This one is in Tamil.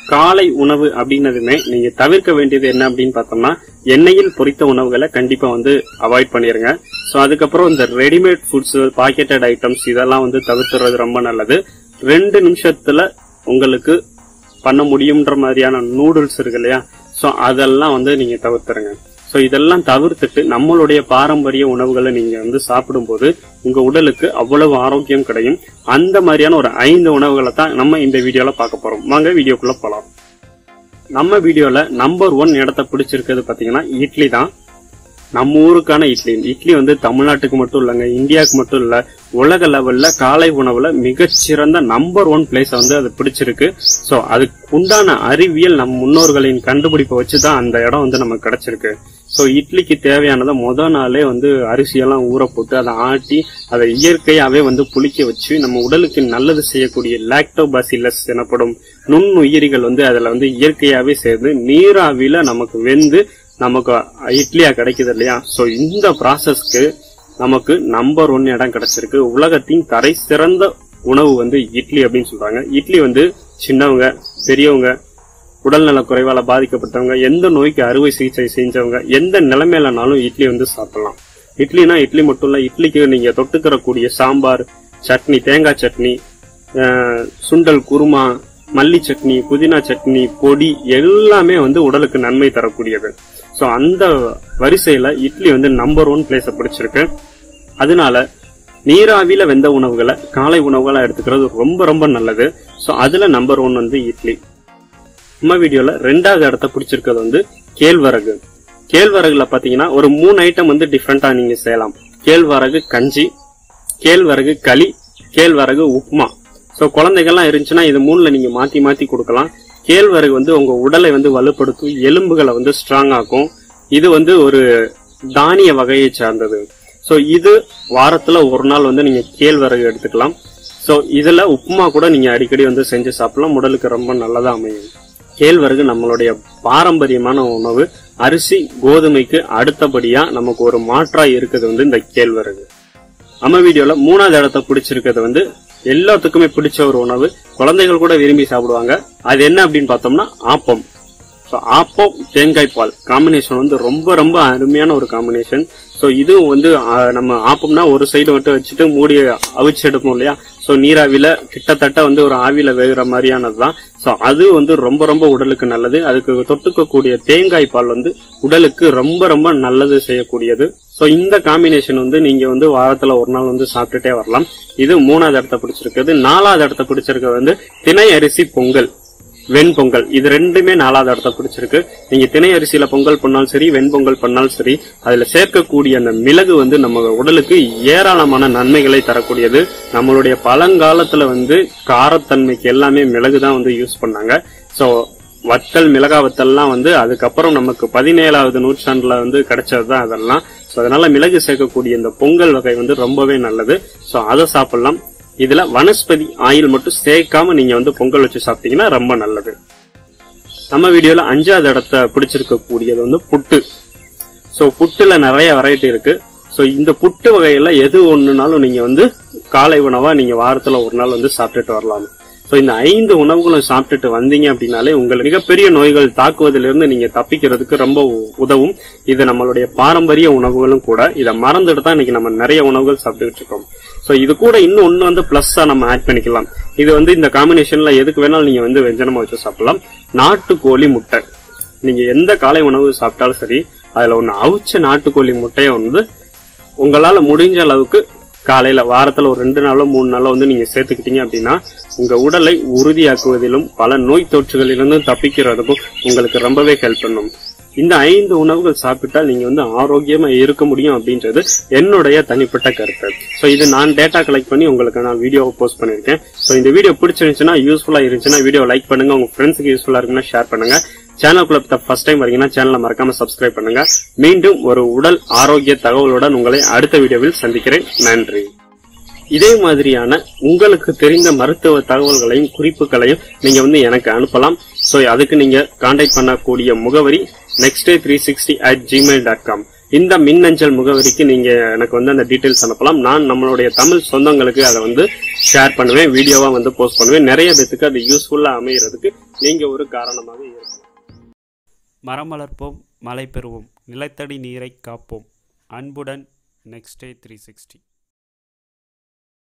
காலை உணவு அப்படின்னதுமே நீங்க தவிர்க்க வேண்டியது என்ன அப்படின்னு பார்த்தோம்னா எண்ணெயில் பொரித்த உணவுகளை கண்டிப்பா வந்து அவாய்ட் பண்ணிருங்க ஸோ அதுக்கப்புறம் இந்த ரெடிமேட் ஃபுட்ஸ் பாக்கெட்டட் ஐட்டம்ஸ் இதெல்லாம் வந்து தவிர்த்துறது ரொம்ப நல்லது ரெண்டு நிமிஷத்துல உங்களுக்கு பண்ண முடியுன்ற மாதிரியான நூடுல்ஸ் இருக்கு இல்லையா ஸோ அதெல்லாம் வந்து நீங்க தவிர்த்துருங்க ஸோ இதெல்லாம் தவிர்த்துட்டு நம்மளுடைய பாரம்பரிய உணவுகளை நீங்க வந்து சாப்பிடும்போது உங்க உடலுக்கு அவ்வளவு ஆரோக்கியம் கிடைக்கும் அந்த மாதிரியான ஒரு ஐந்து உணவுகளை தான் நம்ம இந்த வீடியோல பார்க்க போறோம் வாங்க வீடியோக்குள்ள போலாம் நம்ம வீடியோல நம்பர் ஒன் இடத்த பிடிச்சிருக்கிறது பாத்தீங்கன்னா இட்லி தான் நம்ம ஊருக்கான இட்லி இட்லி வந்து தமிழ்நாட்டுக்கு மட்டும் இல்லைங்க இந்தியாவுக்கு மட்டும் இல்ல உலக லெவல்ல காலை உணவுல மிகச்சிறந்த நம்பர் ஒன் பிளேஸ் வந்து அது பிடிச்சிருக்கு சோ அதுக்கு உண்டான அறிவியல் நம் முன்னோர்களின் கண்டுபிடிப்பை வச்சுதான் அந்த இடம் வந்து நமக்கு கிடைச்சிருக்கு சோ இட்லிக்கு தேவையானதை முத நாளே வந்து அரிசியெல்லாம் ஊற போட்டு அதை ஆட்டி அதை இயற்கையாவே வந்து புளிக்க வச்சு நம்ம உடலுக்கு நல்லது செய்யக்கூடிய லாக்டோபாசிலஸ் எனப்படும் நுண்ணுயிரிகள் வந்து அதுல வந்து இயற்கையாவே சேர்ந்து நீராவில நமக்கு வெந்து நமக்கு இட்லியா கிடைக்குது இல்லையா சோ இந்த ப்ராசஸ்க்கு நமக்கு நம்பர் ஒன் இடம் கிடைச்சிருக்கு உலகத்தின் தரை சிறந்த உணவு வந்து இட்லி அப்படின்னு சொல்றாங்க இட்லி வந்து சின்னவங்க பெரியவங்க உடல்நல குறைவால பாதிக்கப்பட்டவங்க எந்த நோய்க்கு அறுவை சிகிச்சை செஞ்சவங்க எந்த நிலைமையிலனாலும் இட்லி வந்து சாப்பிடலாம் இட்லினா இட்லி மட்டும் இல்ல இட்லிக்கு நீங்க தொட்டுக்கிறக்கூடிய சாம்பார் சட்னி தேங்காய் சட்னி அஹ், சுண்டல் குருமா மல்லி சட்னி புதினா சட்னி பொடி எல்லாமே வந்து உடலுக்கு நன்மை தரக்கூடியது சோ அந்த வரிசையில இட்லி வந்து நம்பர் ஒன் பிளேஸ பிடிச்சிருக்கு அதனால நீராவில வெந்த உணவுகளை காலை உணவுகளா எடுத்துக்கிறது ரொம்ப ரொம்ப நல்லது சோ அதுல நம்பர் ஒன் வந்து இட்லி நம்ம வீடியோல ரெண்டாவது இடத்த பிடிச்சிருக்கிறது வந்து கேழ்வரகு கேழ்வரகுல பாத்தீங்கன்னா ஒரு மூணு ஐட்டம் வந்து டிஃப்ரெண்டா நீங்க செய்யலாம் கேழ்வரகு கஞ்சி கேழ்வரகு களி கேழ்வரகு உப்புமா சோ குழந்தைகள்லாம் இருந்துச்சுன்னா இது மூணுல நீங்க மாத்தி மாத்தி கொடுக்கலாம் கேழ்வரகு வந்து உங்க உடலை வந்து வலுப்படுத்தும் எலும்புகளை வந்து ஸ்ட்ராங் ஆக்கும் இது வந்து ஒரு தானிய வகையை சார்ந்தது சோ இது வாரத்துல ஒரு நாள் வந்து நீங்க கேழ்வரகு எடுத்துக்கலாம் சோ இதுல உப்புமா கூட நீங்க அடிக்கடி வந்து செஞ்சு சாப்பிடலாம் உடலுக்கு ரொம்ப நல்லதா அமையும் கேழ்வரகு நம்மளுடைய பாரம்பரியமான உணவு அரிசி கோதுமைக்கு அடுத்தபடியா நமக்கு ஒரு மாற்றா இருக்குது வந்து இந்த கேழ்வரகு நம்ம வீடியோல மூணாவது இடத்த பிடிச்சிருக்கிறது வந்து எல்லாத்துக்குமே பிடிச்ச ஒரு உணவு குழந்தைகள் கூட விரும்பி சாப்பிடுவாங்க அது என்ன அப்படின்னு பார்த்தோம்னா ஆப்பம் ஸோ ஆப்பம் தேங்காய் பால் காம்பினேஷன் வந்து ரொம்ப ரொம்ப அருமையான ஒரு காம்பினேஷன் ஸோ இதுவும் வந்து ஆ, நம்ம ஆப்பம்னா ஒரு சைடு மட்டும் வச்சுட்டு மூடி அவிச்சு எடுப்போம் இல்லையா ஸோ நீராவில கிட்டத்தட்ட வந்து ஒரு ஆவியில வேகிற மாதிரியானது தான் ஸோ அது வந்து ரொம்ப ரொம்ப உடலுக்கு நல்லது அதுக்கு தொட்டுக்கக்கூடிய தேங்காய் பால் வந்து உடலுக்கு ரொம்ப ரொம்ப நல்லது செய்யக்கூடியது ஸோ இந்த காம்பினேஷன் வந்து நீங்க வந்து வாரத்துல ஒரு நாள் வந்து சாப்பிட்டுட்டே வரலாம் இது மூணாவது இடத்த பிடிச்சிருக்கிறது நாலாவது இடத்த பிடிச்சிருக்கிறது வந்து திணை அரிசி பொங்கல் வெண்பொங்கல் இது ரெண்டுமே நாலாவது இடத்த பிடிச்சிருக்கு நீங்க திணை அரிசியில பொங்கல் பண்ணாலும் சரி வெண்பொங்கல் பண்ணாலும் சரி அதுல சேர்க்கக்கூடிய அந்த மிளகு வந்து நம்ம உடலுக்கு ஏராளமான நன்மைகளை தரக்கூடியது நம்மளுடைய பழங்காலத்துல வந்து காரத்தன்மைக்கு எல்லாமே மிளகு தான் வந்து யூஸ் பண்ணாங்க சோ வத்தல் மிளகா வத்தல்லாம் வந்து அதுக்கப்புறம் நமக்கு பதினேழாவது நூற்றாண்டுல வந்து கிடைச்சதுதான் அதெல்லாம் சோ அதனால மிளகு சேர்க்கக்கூடிய இந்த பொங்கல் வகை வந்து ரொம்பவே நல்லது சோ அதை சாப்பிடலாம் இதுல வனஸ்பதி ஆயில் மட்டும் சேர்க்காம நீங்க வந்து பொங்கல் வச்சு சாப்பிட்டீங்கன்னா ரொம்ப நல்லது நம்ம வீடியோல அஞ்சாவது இடத்த பிடிச்சிருக்க கூடியது வந்து புட்டு சோ புட்டுல நிறைய வெரைட்டி இருக்கு சோ இந்த புட்டு வகையில எது ஒண்ணுனாலும் நீங்க வந்து காலை உணவா நீங்க வாரத்துல ஒரு நாள் வந்து சாப்பிட்டுட்டு வரலாம் சோ இந்த ஐந்து உணவுகளும் சாப்பிட்டுட்டு வந்தீங்க அப்படின்னாலே உங்களுக்கு மிகப்பெரிய நோய்கள் தாக்குவதிலிருந்து நீங்க தப்பிக்கிறதுக்கு ரொம்ப உ- உதவும் இது நம்மளுடைய பாரம்பரிய உணவுகளும் கூட இதை மறந்துட்டு தான் இன்னைக்கு நம்ம நிறைய உணவுகள் சாப்பிட்டுட்டு இருக்கோம் சோ இது கூட இன்னும் ஒண்ணு வந்து பிளஸ்ஸா நம்ம ஆட் பண்ணிக்கலாம் இது வந்து இந்த காம்பினேஷன்ல எதுக்கு வேணாலும் நீங்க வந்து வெஞ்சனமா வச்சு சாப்பிடலாம் நாட்டுக்கோழி முட்டை நீங்க எந்த காலை உணவு சாப்பிட்டாலும் சரி அதுல ஒண்ணு அவிச்ச நாட்டுக்கோழி முட்டையை வந்து உங்களால முடிஞ்ச அளவுக்கு காலையில வாரத்துல ஒரு ரெண்டு நாளோ மூணு நாளோ வந்து நீங்க சேர்த்துக்கிட்டீங்க அப்படின்னா உங்க உடலை உறுதியாக்குவதிலும் பல நோய் தொற்றுகளிலிருந்தும் தப்பிக்கிறதுக்கும் உங்களுக்கு ரொம்பவே ஹெல்ப் பண்ணும் இந்த ஐந்து உணவுகள் சாப்பிட்டால் நீங்க வந்து ஆரோக்கியமா இருக்க முடியும் அப்படின்றது என்னுடைய தனிப்பட்ட கருத்து சோ இது நான் டேட்டா கலெக்ட் பண்ணி உங்களுக்கு நான் வீடியோவை போஸ்ட் பண்ணிருக்கேன் சோ இந்த வீடியோ பிடிச்சிருந்துச்சுன்னா யூஸ்ஃபுல்லா இருந்துச்சுன்னா வீடியோ லைக் பண்ணுங்க உங்க ஃப்ரெண்ட்ஸ்க்கு யூஸ்ஃபுல்லா இருக்குன்னா ஷேர் பண்ணுங்க சேனலுக்குள்ள ஃபர்ஸ்ட் டைம் வரீங்கன்னா சேனலை மறக்காம சப்ஸ்கிரைப் பண்ணுங்க மீண்டும் ஒரு உடல் ஆரோக்கிய தகவலுடன் உங்களை அடுத்த வீடியோவில் சந்திக்கிறேன் நன்றி இதே மாதிரியான உங்களுக்கு தெரிந்த மருத்துவ தகவல்களையும் குறிப்புகளையும் நீங்க வந்து எனக்கு அனுப்பலாம் சோ அதுக்கு நீங்க கான்டாக்ட் பண்ணக்கூடிய முகவரி next three sixty at Gmail dot com இந்த மின்னஞ்சல் முகவரிக்கு நீங்க எனக்கு வந்து அந்த டீடைல்ஸ் அனுப்பலாம் நான் நம்மளுடைய தமிழ் சொந்தங்களுக்கு அதை வந்து ஷேர் பண்ணுவேன் வீடியோவா வந்து போஸ்ட் பண்ணுவேன் நிறைய பேத்துக்கு அது யூஸ்ஃபுல்லா அமைகிறதுக்கு நீங்க ஒரு காரணமாக இருக்கலாம் மரம் வளர்ப்போம் மழை பெறுவோம் நிலத்தடி நீரை காப்போம் அன்புடன் நெக்ஸ்ட் டே த்ரீ சிக்ஸ்டி